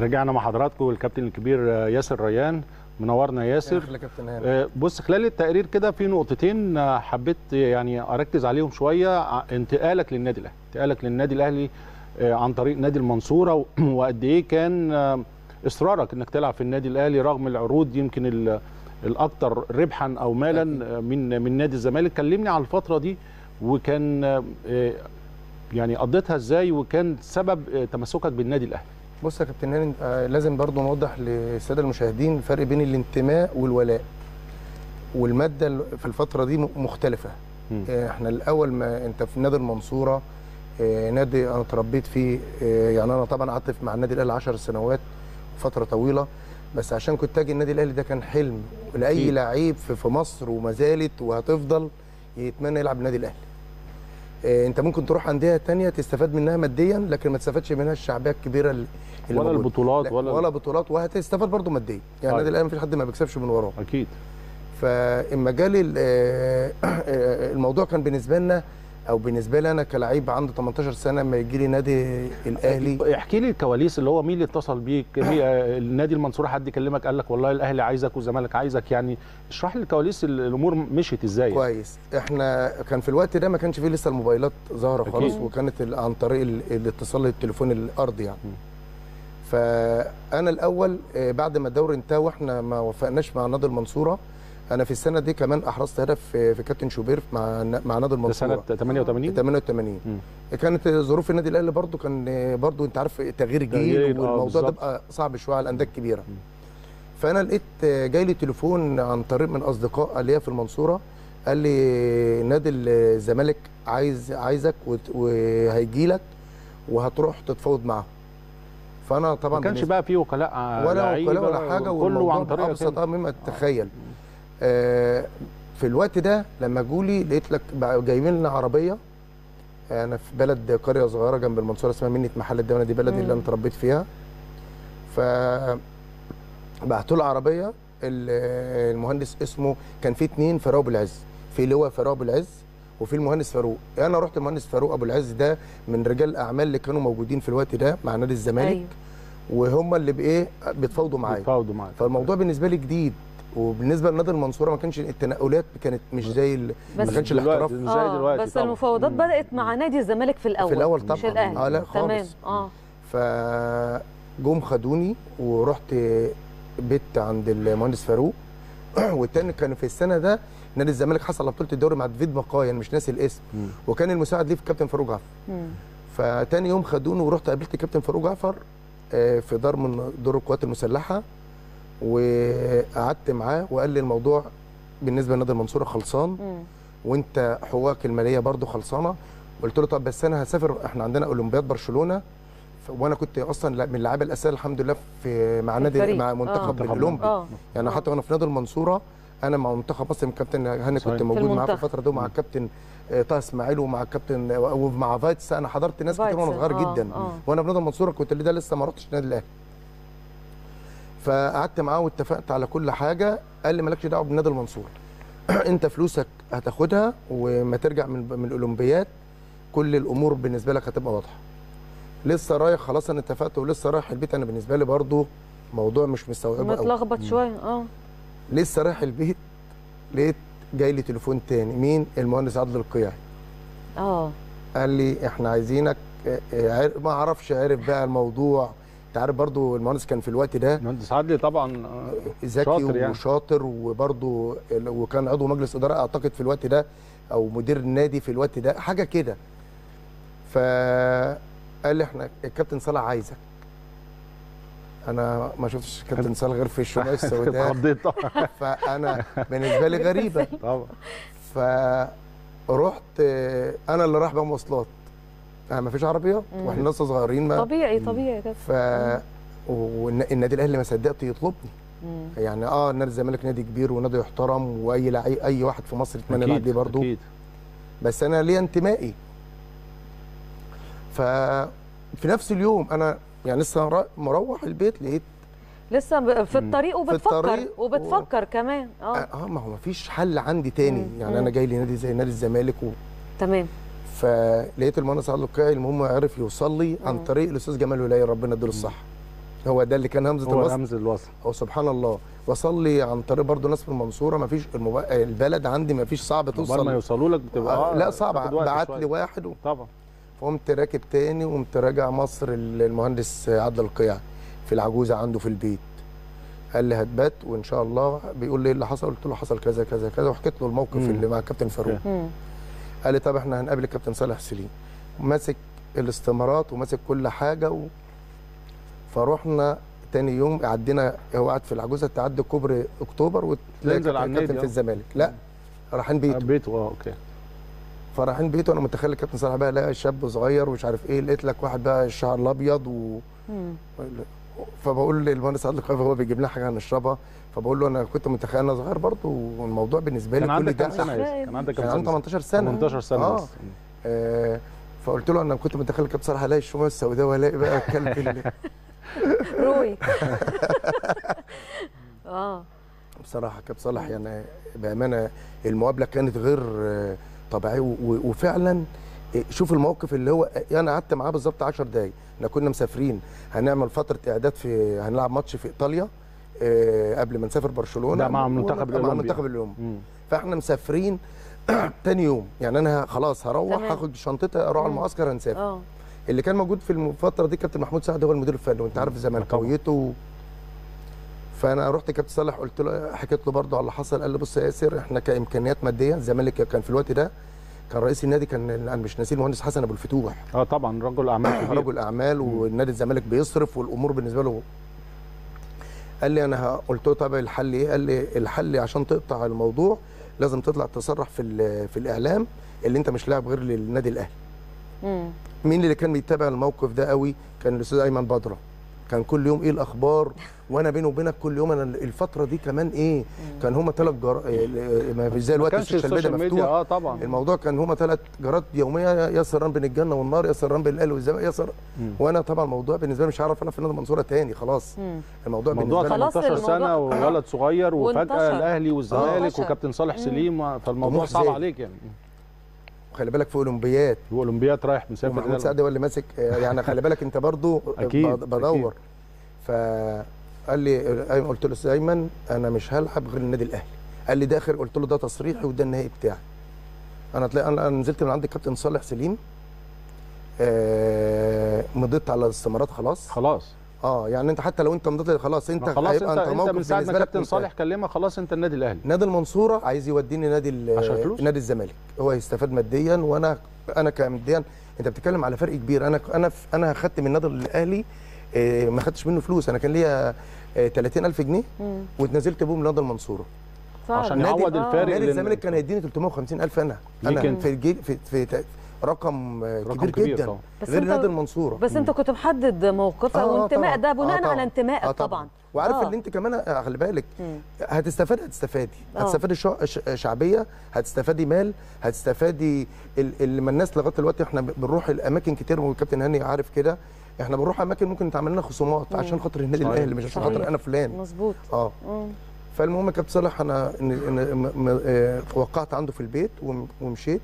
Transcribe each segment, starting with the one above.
رجعنا مع حضراتكم الكابتن الكبير ياسر ريان منورنا ياسر أهلا كابتن هاني. آه، بص خلال التقرير كده في نقطتين آه، حبيت يعني اركز عليهم شويه ع- انتقالك للنادي الاهلي انتقالك للنادي الاهلي آه، عن طريق نادي المنصوره و- وقد ايه كان آه، اصرارك انك تلعب في النادي الاهلي رغم العروض يمكن ال- الاكثر ربحا او مالا آه، من من نادي الزمالك كلمني على الفتره دي وكان آه، آه، يعني قضيتها ازاي وكان سبب آه، تمسكك بالنادي الاهلي بص يا كابتن هاني آه، لازم برضو نوضح للساده المشاهدين الفرق بين الانتماء والولاء والماده ال- في الفتره دي م- مختلفه مم. آه، احنا الاول ما انت في نادي المنصوره آه، نادي انا اتربيت فيه آه، يعني انا طبعا قعدت مع النادي الاهلي 10 سنوات فتره طويله بس عشان كنت اجي النادي الاهلي ده كان حلم لاي أكيد. لعيب في في مصر وما زالت وهتفضل يتمنى يلعب النادي الاهلي آه، انت ممكن تروح انديه تانية تستفاد منها ماديا لكن ما تستفادش منها الشعبيه الكبيره اللي اللي ولا موجودة. البطولات لا، ولا ولا بطولات وهتستفاد برضه ماديا يعني طيب. النادي الاهلي مفيش حد ما بيكسبش من وراه اكيد فاما جالي ال- آه، آه، الموضوع كان بالنسبه لنا او بالنسبه لي انا كلعيب عنده 18 سنه لما يجي لي نادي الاهلي احكي لي الكواليس اللي هو مين اللي اتصل بيك هي النادي المنصوره حد كلمك قال لك والله الاهلي عايزك والزمالك عايزك يعني اشرح لي الكواليس ال- الامور مشيت ازاي كويس احنا كان في الوقت ده ما كانش فيه لسه الموبايلات ظاهره أكيد. خالص وكانت ال- عن طريق ال- الاتصال التليفون الارضي يعني م. فانا الاول آه، بعد ما الدوري انتهى واحنا ما وفقناش مع نادي المنصوره انا في السنه دي كمان احرزت هدف في في كابتن شوبير مع مع نادي ده سنه المنصوره 88 88 مم. كانت ظروف النادي الاهلي برضو كان برضو انت عارف تغيير تغيير، جيل آه، والموضوع ده بالظبط. بقى صعب شويه على الانديه الكبيره فانا لقيت جاي لي تليفون عن طريق من اصدقاء ليا في المنصوره قال لي نادي الزمالك عايز عايزك وت- وهيجي لك وهتروح تتفاوض معاه فانا طبعا ما كانش بالنسبة- بقى فيه وكلاء ولا لعيبة وكلاء ولا حاجه كله والموضوع عن طريق ابسط آه مما تتخيل آه في الوقت ده لما جولي لقيت لك بقى جايبين لنا عربيه انا في بلد قريه صغيره جنب المنصوره اسمها منة محل الدواء دي بلدي اللي انا اتربيت فيها ف بعتوا له عربيه ال- المهندس اسمه كان في اتنين فاروق ابو العز في لواء فاروق ابو العز وفي المهندس فاروق انا رحت المهندس فاروق ابو العز ده من رجال الاعمال اللي كانوا موجودين في الوقت ده مع نادي الزمالك ايوه وهم اللي بايه بيتفاوضوا معايا بيتفاوضوا معاك فالموضوع بالنسبه لي جديد وبالنسبه لنادي المنصوره ما كانش التنقلات كانت مش زي ال- بس ما كانش دلوقتي الاحتراف مش زي آه، دلوقتي بس طبعاً. المفاوضات مم. بدات مع نادي الزمالك في الاول في الاول مش طبعا الاهلي اه لا تمام خالص اه فجم خدوني ورحت بيت عند المهندس فاروق والتاني كان في السنه ده نادي الزمالك حصل على بطوله الدوري مع ديفيد بقايا أنا مش ناسي الاسم مم. وكان المساعد ليه في كابتن فاروق جعفر مم. فتاني يوم خدوني ورحت قابلت كابتن فاروق جعفر آه، في دار من دور القوات المسلحه وقعدت معاه وقال لي الموضوع بالنسبه لنادي المنصوره خلصان مم. وانت حقوقك الماليه برضو خلصانه قلت له طب بس انا هسافر احنا عندنا اولمبياد برشلونه ف- وانا كنت اصلا لا- من اللعيبه الاساسيه الحمد لله في مع نادي الفريق. مع آه. منتخب منتخب الاولمبي اه يعني آه. حتى وانا في نادي المنصوره انا مع منتخب مصر من كابتن هاني صحيح. كنت في موجود معاه في المنتخب. الفتره دي ومع الكابتن آه، طه اسماعيل ومع الكابتن ومع فايتس انا حضرت ناس كتير وانا فايتس، صغير آه، جدا آه. وانا في نادي المنصوره كنت اللي ده لسه ما رحتش النادي الاهلي فقعدت معاه واتفقت على كل حاجه قال لي مالكش دعوه بنادي المنصوره انت فلوسك هتاخدها وما ترجع من من الاولمبياد كل الامور بالنسبه لك هتبقى واضحه لسه رايح خلاص انا اتفقت ولسه رايح البيت انا بالنسبه لي برضو موضوع مش مستوعبه قوي متلخبط شويه اه لسه رايح البيت لقيت جاي لي تليفون تاني مين المهندس عادل القيعي اه قال لي احنا عايزينك اه، اه، عر- ما اعرفش عارف بقى الموضوع انت عارف برضو المهندس كان في الوقت ده مهندس عدلي طبعا آه، ذكي شاطر يعني. وشاطر وبرضو ال- وكان عضو مجلس اداره اعتقد في الوقت ده او مدير النادي في الوقت ده حاجه كده فقال لي احنا الكابتن صالح عايزك انا ما شفتش الكابتن صالح غير في الشمال السوداء اتخضيت طبعا فانا بالنسبه لي غريبه طبعا فرحت آه، انا اللي رايح بقى مواصلات ما فيش عربيه مم. واحنا لسه صغيرين ما طبيعي طبيعي كده ف والنادي الاهلي ما صدقت يطلبني مم. يعني اه نادي الزمالك نادي كبير ونادي يحترم واي لعيب اي واحد في مصر يتمنى يلعب ليه برضه اكيد بس انا ليا انتمائي ففي نفس اليوم انا يعني لسه را- مروح البيت لقيت لسه ب- في مم. الطريق وبتفكر الطريق و- وبتفكر كمان اه اه ما هو ما فيش حل عندي تاني مم. يعني مم. انا جاي لي نادي زي نادي الزمالك و... تمام فلقيت المهندس عادل القيعي المهم عرف يوصل لي عن مم. طريق الاستاذ جمال ولايه ربنا يديله الصحه هو ده اللي كان همزه هو الوصل رمز الوصل او سبحان الله وصل لي عن طريق برضو ناس في المنصوره ما فيش المب... البلد عندي ما فيش صعب قبل ما توصل يوصلوا لك بتبقى آه لا صعب تاخد وقت بعت شوية. لي واحد و... طبعا فقمت راكب تاني وقمت راجع مصر المهندس عبد القيع في العجوزه عنده في البيت قال لي هتبات وان شاء الله بيقول لي ايه اللي حصل قلت له حصل كذا كذا كذا وحكيت له الموقف مم. اللي مع الكابتن فاروق أوكي. مم. قال لي طب احنا هنقابل الكابتن صالح سليم ماسك الاستمارات وماسك كل حاجه و... فروحنا تاني يوم عدينا هو قاعد في العجوزه تعدي كوبري اكتوبر وتلاقي تنزل على الكابتن النادي، في اه. الزمالك لا رايحين بيته بيته اه اوكي فرايحين بيته انا متخيل الكابتن صالح بقى لا شاب صغير ومش عارف ايه لقيت لك واحد بقى الشعر الابيض و... مم. فبقول للمهندس عادل القيفي هو بيجيب لنا حاجه هنشربها فبقول له انا كنت متخيل انا صغير برضه والموضوع بالنسبه لي كان كل عندك ده كام سنه يا أحلام. يوسف؟ كان عندك كان كام عندي سنه 18 سنه 18 سنه آه. بس آه فقلت له انا كنت متخيل الكابتن صالح هلاقي الشموع السوداء وهلاقي بقى الكلب اللي روي اه بصراحه كابتن صالح يعني بامانه المقابله كانت غير آه، طبيعيه و- و- وفعلا آه، شوف الموقف اللي هو انا قعدت معاه بالظبط 10 دقايق احنا كنا مسافرين هنعمل فتره اعداد في هنلعب ماتش في ايطاليا آه، قبل ما نسافر برشلونه ده مع المنتخب مع الأولمبي. المنتخب الاولمبي مم. فاحنا مسافرين تاني يوم يعني انا خلاص هروح تمام. هاخد شنطتي اروح على مم. المعسكر هنسافر اه اللي كان موجود في الفتره دي كابتن محمود سعد هو المدير الفني وانت عارف زملكاويته فانا رحت كابتن صالح قلت له حكيت له برضه على اللي حصل قال لي بص يا ياسر احنا كامكانيات ماديه الزمالك كان في الوقت ده كان رئيس النادي كان انا مش ناسي المهندس حسن ابو الفتوح اه طبعا رجل اعمال كبير رجل اعمال والنادي الزمالك بيصرف والامور بالنسبه له قال لي انا ه- قلت له طب الحل ايه؟ قال لي الحل عشان تقطع الموضوع لازم تطلع تصرح في ال- في الاعلام اللي انت مش لاعب غير للنادي الاهلي مم. مين اللي كان بيتابع الموقف ده قوي كان الاستاذ ايمن بدره كان كل يوم ايه الاخبار وانا بيني وبينك كل يوم انا الفتره دي كمان ايه كان هما ثلاث جر... إيه، ما فيش زي ما الوقت كانش السوشيال ميديا السوشيال ميديا مفتوح اه طبعا الموضوع كان هما ثلاث جرات يوميه ياسر ران بين الجنه والنار ياسر ران بين الاهلي والزمالك ياسر مم. وانا طبعا الموضوع بالنسبه لي مش هعرف انا في نادي المنصوره تاني خلاص مم. الموضوع موضوع بالنسبه لي خلاص 18 سنه الموضوع- وولد صغير وفجاه وانتشر. الاهلي والزمالك انتشر. وكابتن صالح سليم فالموضوع طموح صعب زاد. عليك يعني خلي بالك في اولمبياد واولمبياد رايح مسافر ومحمود ده. سعد هو اللي ماسك آه، يعني خلي بالك انت برضو أكيد، بد- بدور فقال لي أيمن- قلت له استاذ ايمن انا مش هلعب غير النادي الاهلي قال لي ده اخر قلت له ده تصريحي وده النهائي بتاعي انا تلاقي انا أنا نزلت من عند الكابتن صالح سليم آه مضيت على الاستمارات خلاص خلاص اه يعني انت حتى لو انت مضيت خلاص انت ما خلاص هيبقى انت انت موقف من ساعه ما بالنسبة لك كابتن منتهي. صالح كلمك خلاص انت النادي الاهلي نادي المنصوره عايز يوديني نادي ال- عشان فلوس؟ نادي الزمالك هو هيستفاد ماديا وانا انا كماديا انت بتتكلم على فرق كبير انا انا ف- انا خدت من النادي الاهلي آه، ما خدتش منه فلوس انا كان ليا آه، 30000 جنيه مم. واتنزلت بيهم نادي المنصوره فعلا. عشان نادي- يعوض آه. الفارق نادي اللي- الزمالك كان هيديني 350000 انا ليك انا انت. في الجي في, في, في رقم آه، رقم كبير, كبير جدا طبعا. بس غير انت- نادي المنصوره بس انت كنت محدد موقفك آه، آه، وانتماء طبعاً. ده بناء آه، طبعاً. على انتمائك آه، طبعا وعارف آه. اللي انت كمان آه، خلي بالك مم. هتستفادي هتستفادي آه. هتستفادي شع... ش- شعبيه هتستفادي مال هتستفادي ال- اللي ما الناس لغايه دلوقتي احنا ب- بنروح الاماكن كتير والكابتن هاني عارف كده احنا بنروح اماكن ممكن تعمل لنا خصومات مم. عشان خاطر النادي صحيح. الاهلي مش عشان صحيح. خاطر انا فلان مظبوط اه مم. فالمهم يا كابتن صالح انا إن إن م- م- آه، وقعت عنده في البيت وم- ومشيت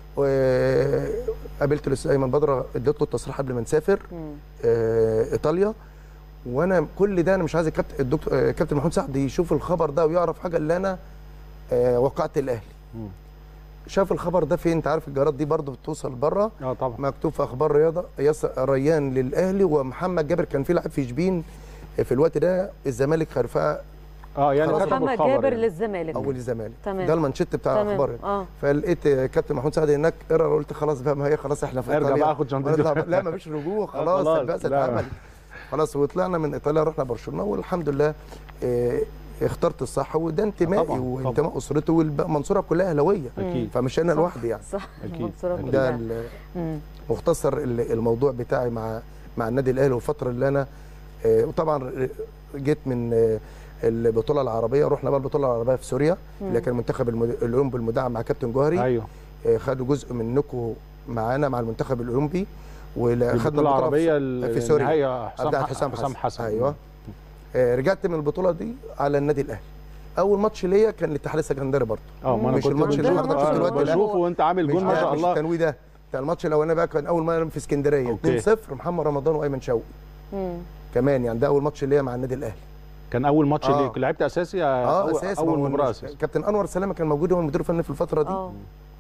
وقابلت الاستاذ ايمن بدره اديت له التصريح قبل ما نسافر مم. آه، ايطاليا وانا كل ده انا مش عايز الكابتن الدكتور آه، كابتن محمود سعد يشوف الخبر ده ويعرف حاجه اللي انا آه، وقعت الاهلي مم. شاف الخبر ده فين انت عارف الجرائد دي برضه بتوصل بره اه طبعا مكتوب في اخبار رياضه ياسر ريان للاهلي ومحمد جابر كان في لاعب في شبين في الوقت ده الزمالك خرفاه اه يعني خلاص. كتبوا محمد الخبر جابر يعني. للزمالك اول الزمالك تمام. ده المانشيت بتاع تمام الاخبار اه فلقيت كابتن محمود سعد هناك قرر قلت خلاص بقى ما هي خلاص احنا في ارجع ايطاليا بقى اخد شنطتي. ونطلع- لا ما فيش رجوع خلاص خلاص، البعثه لا. اتعملت خلاص وطلعنا من ايطاليا رحنا برشلونه والحمد لله اه اخترت الصح وده انتمائي طبعاً، وانتماء اسرته والمنصوره كلها اهلاويه اكيد فمش انا صح، لوحدي يعني صح أكيد. المنصورة أكيد. ده كلها. ال- مم. مختصر ال- الموضوع بتاعي مع مع النادي الاهلي والفتره اللي انا آه، وطبعا جيت من آه، البطوله العربيه رحنا بقى البطوله العربيه في سوريا اللي كان المنتخب المد- الاولمبي المدعم مع كابتن جوهري ايوه آه، خدوا جزء منكم معانا مع المنتخب الاولمبي وخدنا البطوله البطوله العربيه في سوريا النهائيه بتاعت حسام حسام حسام حسن ايوه آه، رجعت من البطوله دي على النادي الاهلي اول ماتش ليا كان الاتحاد السكندري برضه اه ما انا مش كنت الماتش اللي بشوف- حضرته آه، دلوقتي ده. بشوفه وانت عامل مش جول ما ده- شاء مش الله التنويه ده بتاع الماتش الاولاني بقى كان اول مره في اسكندريه أوكي. 2-0 محمد رمضان وايمن شوقي مم. كمان يعني ده اول ماتش ليا مع النادي الاهلي كان اول ماتش آه. ليك لعبت اساسي اه اول, اساسي أول ما هو مباراه مش- اساسي كابتن انور سلامه كان موجود هو المدير الفني في الفتره دي اه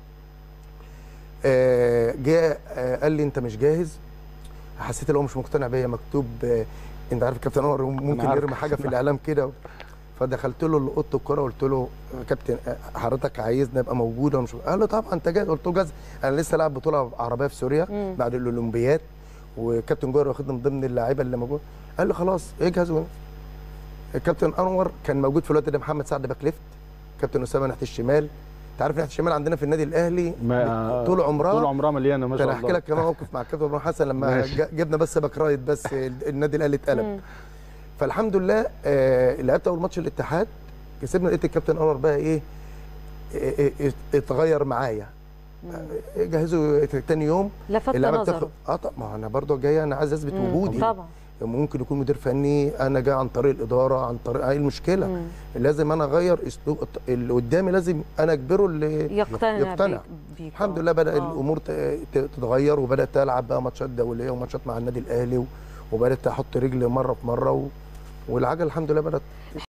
آه، جاء آه، قال لي انت مش جاهز حسيت ان هو مش مقتنع بيا مكتوب آه، انت عارف كابتن انور ممكن عارف. يرمي حاجه في الاعلام كده فدخلت له اوضه الكوره قلت له يا كابتن آه، حضرتك عايزني ابقى موجود ولا مش قال له طبعا انت جاهز قلت له جاهز انا لسه لاعب بطوله عربيه في سوريا مم. بعد الاولمبياد وكابتن جوهر واخدني من ضمن اللعيبه اللي موجود قال لي خلاص اجهز و- الكابتن انور كان موجود في الوقت ده محمد سعد باك ليفت كابتن اسامه ناحيه الشمال انت عارف ناحيه الشمال عندنا في النادي الاهلي ما- طول عمرها طول عمرها مليانه ما ده شاء انا الله احكي لك كمان موقف مع الكابتن ابراهيم حسن لما ماشي. جا- جبنا بس باك رايت بس النادي الاهلي اتقلب مم. فالحمد لله آه، لعبت اول ماتش الاتحاد كسبنا لقيت الكابتن انور بقى ايه إيه- إيه- اتغير معايا آه، جهزوا تاني يوم لفت اللعبه نظره بتاخد اه طب ما انا برضه جاي انا عايز اثبت مم. وجودي طبعا ممكن يكون مدير فني انا جاي عن طريق الاداره عن طريق ايه المشكله مم. لازم انا اغير اسلوب اللي قدامي لازم انا اجبره اللي يقتنع, يقتنع. بيك, بيك الحمد آه. لله بدا آه. الامور ت- ت- تتغير وبدات العب بقى ماتشات دوليه وماتشات مع النادي الاهلي و- وبدات احط رجلي مره في مره و... والعجله الحمد لله بدات